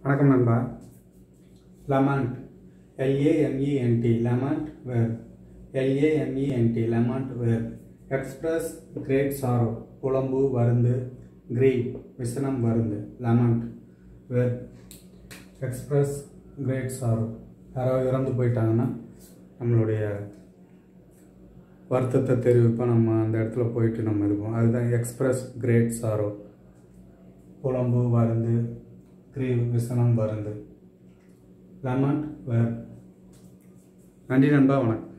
வணக்கம் நண்பா lament L A M E N T lament verb L A M E N T lament verb express great sorrow புலம்பு வருந்து கிரீவ் விசனம் வருந்து lament verb express great sorrow யாராவது இறந்து போயிட்டாங்கன்னா நம்மளுடைய வருத்தத்தை தெரிவிப்போம் நம்ம அந்த இடத்துல போயிட்டு நம்ம இருப்போம் அதுதான் எக்ஸ்பிரஸ் கிரேட் சாரோ புலம்பு வருந்து கிரீவ் விசனம் வருந்து லெமன் வேர் நன்றி நண்பா வணக்கம்